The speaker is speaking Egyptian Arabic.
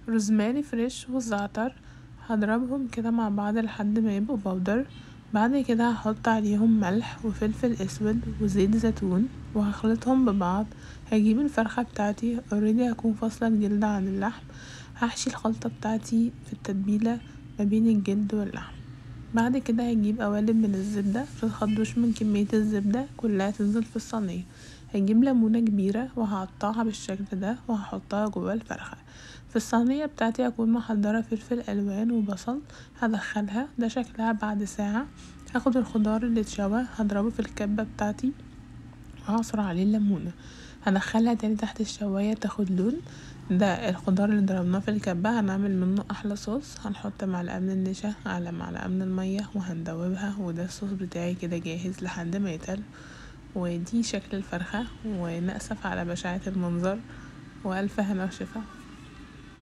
روزماري فريش والزعتر هضربهم كده مع بعض لحد ما يبقوا بودر بعد كده هحط عليهم ملح وفلفل اسود وزيت زيتون وهخلطهم ببعض هجيب الفرخة بتاعتي اوريدي هكون فاصلة الجلد عن اللحم هحشي الخلطة بتاعتي في التتبيلة ما بين الجلد واللحم بعد كده هجيب قوالب من الزبدة متتخضوش من كمية الزبدة كلها تنزل في الصينية هجيب ليمونة كبيرة وهقطعها بالشكل ده وهحطها جوا الفرخة في الصينية بتاعتي هكون محضرة فلفل ألوان وبصل هدخلها ده شكلها بعد ساعة هاخد الخضار اللي اتشوى هضربه في الكبة بتاعتي وهعصر عليه الليمونة هدخلها تاني تحت الشواية تاخد لون ده الخضار اللي ضربناه في الكبة هنعمل منه أحلى صوص هنحط معلقة من النشا على معلقة من المية وهندوبها وده الصوص بتاعي كده جاهز لحد ما يتقل ودي شكل الفرخة ونأسف على بشاعة المنظر وألف هنا وشفا